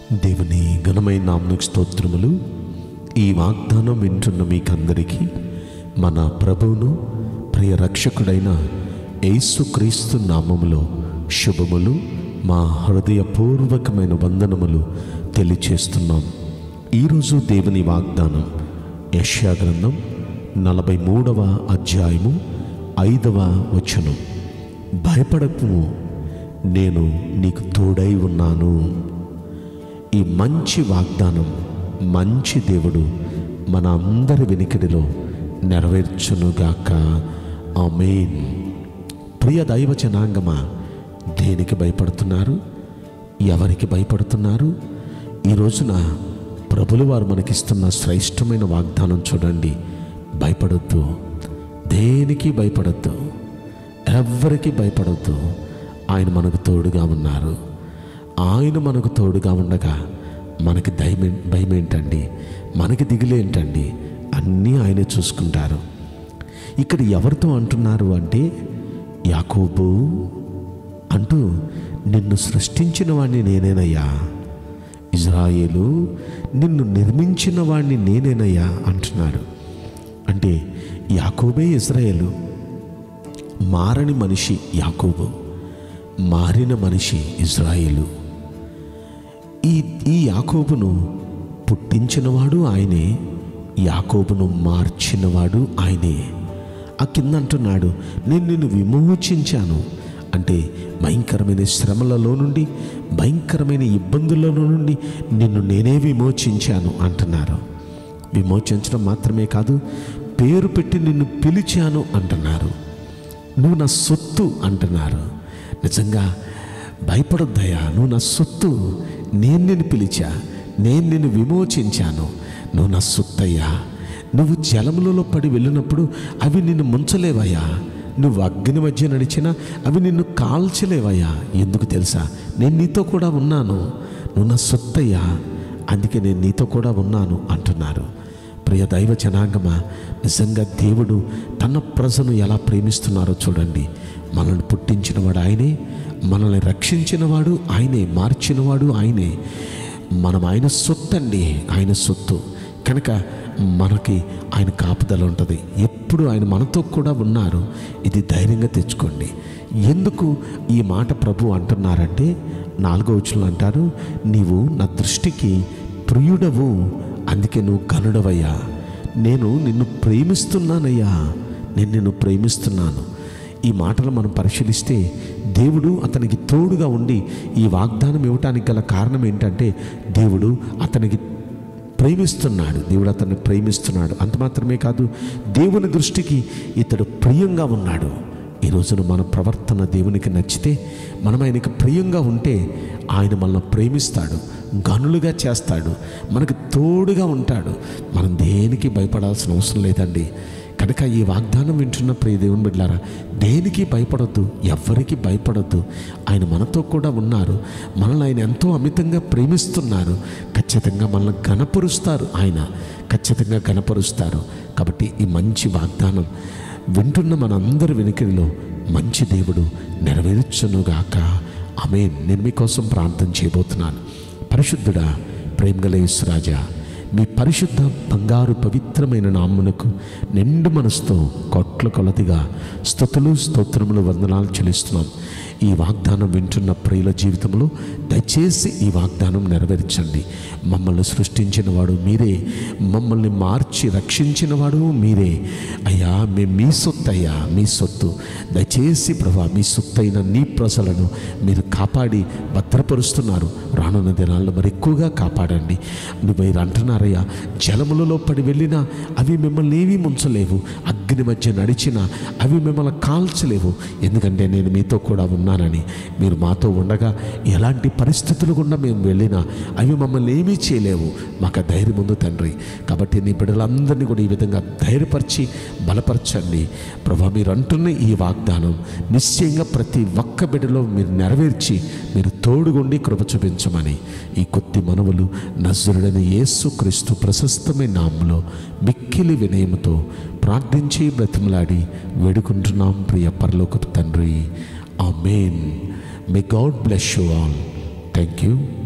దేవుని ఘనమైన నామకు స్తోత్రములు ఈ వాగ్దానం వింటున్న మీకందరికీ మన ప్రభువును ప్రియ రక్షకుడైన యేసుక్రీస్తు నామములో శుభములు మా హృదయపూర్వకమైన వందనములు తెలియచేస్తున్నాం ఈరోజు దేవుని వాగ్దానం యష్యా గ్రంథం నలభై మూడవ అధ్యాయము ఐదవ వచనం భయపడకుము నేను నీకు తోడై ఉన్నాను ఈ మంచి వాగ్దానం మంచి దేవుడు మన అందరి వెనికిడిలో నెరవేర్చునుగాక ఆమేన్ ప్రియ దైవ జనాంగమా దేనికి భయపడుతున్నారు ఎవరికి భయపడుతున్నారు ఈ రోజున ప్రభులు వారు మనకిస్తున్న శ్రేష్టమైన వాగ్దానం చూడండి భయపడొద్దు దేనికి భయపడొద్దు ఎవ్వరికి భయపడొద్దు ఆయన మనకు తోడుగా ఉన్నారు ఆయన మనకు తోడుగా ఉండగా మనకి దయమే భయం ఏంటండి మనకి దిగులేంటండి అన్నీ ఆయనే చూసుకుంటారు ఇక్కడ ఎవరితో అంటున్నారు అంటే యాకోబు అంటూ నిన్ను సృష్టించిన వాడిని నేనేనయ్యా ఇజ్రాయేలు నిన్ను నిర్మించిన వాడిని నేనేనయ్యా అంటున్నాడు అంటే యాకోబే ఇజ్రాయేలు మారని మనిషి యాకోబు మారిన మనిషి ఇజ్రాయేలు ఈ ఈ యాకోబును పుట్టించినవాడు ఆయనే యాకోబును మార్చినవాడు ఆయనే ఆ కింద అంటున్నాడు నేను నిన్ను విమోచించాను అంటే భయంకరమైన శ్రమలలో నుండి భయంకరమైన ఇబ్బందులలో నుండి నిన్ను నేనే విమోచించాను అంటున్నారు విమోచించడం మాత్రమే కాదు పేరు పెట్టి నిన్ను పిలిచాను అంటున్నారు నువ్వు నా సొత్తు అంటున్నారు నిజంగా భయపడొద్దయ్యా నువ్వు నా సొత్తు నేను నిన్ను పిలిచా నేను నిన్ను విమోచించాను నువ్వు నా సొత్తయ్యా నువ్వు జలములలో పడి వెళ్ళినప్పుడు అవి నిన్ను ముంచలేవయ్యా నువ్వు అగ్ని మధ్య నడిచినా అవి నిన్ను కాల్చలేవయ్యా ఎందుకు తెలుసా నేను నీతో కూడా ఉన్నాను నువ్వు నా సొత్తయ్యా అందుకే నేను నీతో కూడా ఉన్నాను అంటున్నారు ప్రియ దైవ జనాంగమా నిజంగా దేవుడు తన ప్రజను ఎలా ప్రేమిస్తున్నారో చూడండి మనల్ని పుట్టించినవాడు ఆయనే మనల్ని రక్షించినవాడు ఆయనే మార్చినవాడు ఆయనే మనం ఆయన సొత్తు అండి ఆయన సొత్తు కనుక మనకి ఆయన కాపుదల ఉంటుంది ఎప్పుడు ఆయన మనతో కూడా ఉన్నారు ఇది ధైర్యంగా తెచ్చుకోండి ఎందుకు ఈ మాట ప్రభు అంటున్నారంటే నాలుగో వచనంలో అంటారు నీవు నా దృష్టికి ప్రియుడవు అందుకే నువ్వు గనుడవయ్యా నేను నిన్ను ప్రేమిస్తున్నానయ్యా నేను నిన్ను ప్రేమిస్తున్నాను ఈ మాటలు మనం పరిశీలిస్తే దేవుడు అతనికి తోడుగా ఉండి ఈ వాగ్దానం ఇవ్వటానికి గల కారణం ఏంటంటే దేవుడు అతనికి ప్రేమిస్తున్నాడు దేవుడు అతన్ని ప్రేమిస్తున్నాడు అంత మాత్రమే కాదు దేవుని దృష్టికి ఇతడు ప్రియంగా ఉన్నాడు ఈ రోజున మన ప్రవర్తన దేవునికి నచ్చితే మనం ఆయనకి ప్రియంగా ఉంటే ఆయన మనల్ని ప్రేమిస్తాడు గనులుగా చేస్తాడు మనకు తోడుగా ఉంటాడు మనం దేనికి భయపడాల్సిన అవసరం లేదండి కనుక ఈ వాగ్దానం వింటున్న ప్రియ దేవుని బిడ్డారా దేనికి భయపడొద్దు ఎవ్వరికి భయపడొద్దు ఆయన మనతో కూడా ఉన్నారు మనల్ని ఆయన ఎంతో అమితంగా ప్రేమిస్తున్నారు ఖచ్చితంగా మనల్ని గణపరుస్తారు ఆయన ఖచ్చితంగా గణపరుస్తారు కాబట్టి ఈ మంచి వాగ్దానం వింటున్న మనందరి వెనుకలో మంచి దేవుడు నెరవేర్చునుగాక ఆమె నేను మీకోసం ప్రార్థన చేయబోతున్నాను పరిశుద్ధుడా ప్రేమగల యేసురాజా మీ పరిశుద్ధ బంగారు పవిత్రమైన నామ్మునకు నిండు మనసుతో కొట్ల కొలదిగా స్థుతులు స్తోత్రములు వందనాలు చెల్లిస్తున్నాం ఈ వాగ్దానం వింటున్న ప్రియుల జీవితంలో దయచేసి ఈ వాగ్దానం నెరవేర్చండి మమ్మల్ని సృష్టించిన వాడు మీరే మమ్మల్ని మార్చి రక్షించిన వాడు మీరే అయ్యా మేము మీ సొత్తు అయ్యా మీ సొత్తు దయచేసి ప్రభా మీ సొత్తైన నీ ప్రజలను మీరు కాపాడి భద్రపరుస్తున్నారు రానున్న దినాల్లో మరి ఎక్కువగా కాపాడండి నువ్వు మీరు అంటున్నారయ్యా జలములలో పడి వెళ్ళినా అవి మిమ్మల్ని ఏమీ ముంచలేవు అగ్ని మధ్య నడిచినా అవి మిమ్మల్ని కాల్చలేవు ఎందుకంటే నేను మీతో కూడా ఉన్నానని మీరు మాతో ఉండగా ఎలాంటి పరిస్థితులు గుండా మేము వెళ్ళినా అవి మమ్మల్ని ఏమీ చేయలేవు మాకు ఆ ధైర్యం ఉంది తండ్రి కాబట్టి నీ బిడ్డలందరినీ కూడా ఈ విధంగా ధైర్యపరిచి బలపరచండి ప్రభా మీరు అంటున్న ఈ వాగ్దానం నిశ్చయంగా ప్రతి ఒక్క బిడ్డలో మీరు నెరవేర్చి మీరు తోడుగుండి కృప చూపించమని ఈ కొద్ది మనవులు నజరుడని యేసు క్రీస్తు ప్రశస్తమైన నామంలో మిక్కిలి వినయముతో ప్రార్థించి బ్రతిమలాడి వేడుకుంటున్నాం ప్రియ పరలోకపు తండ్రి amen may God bless you all thank you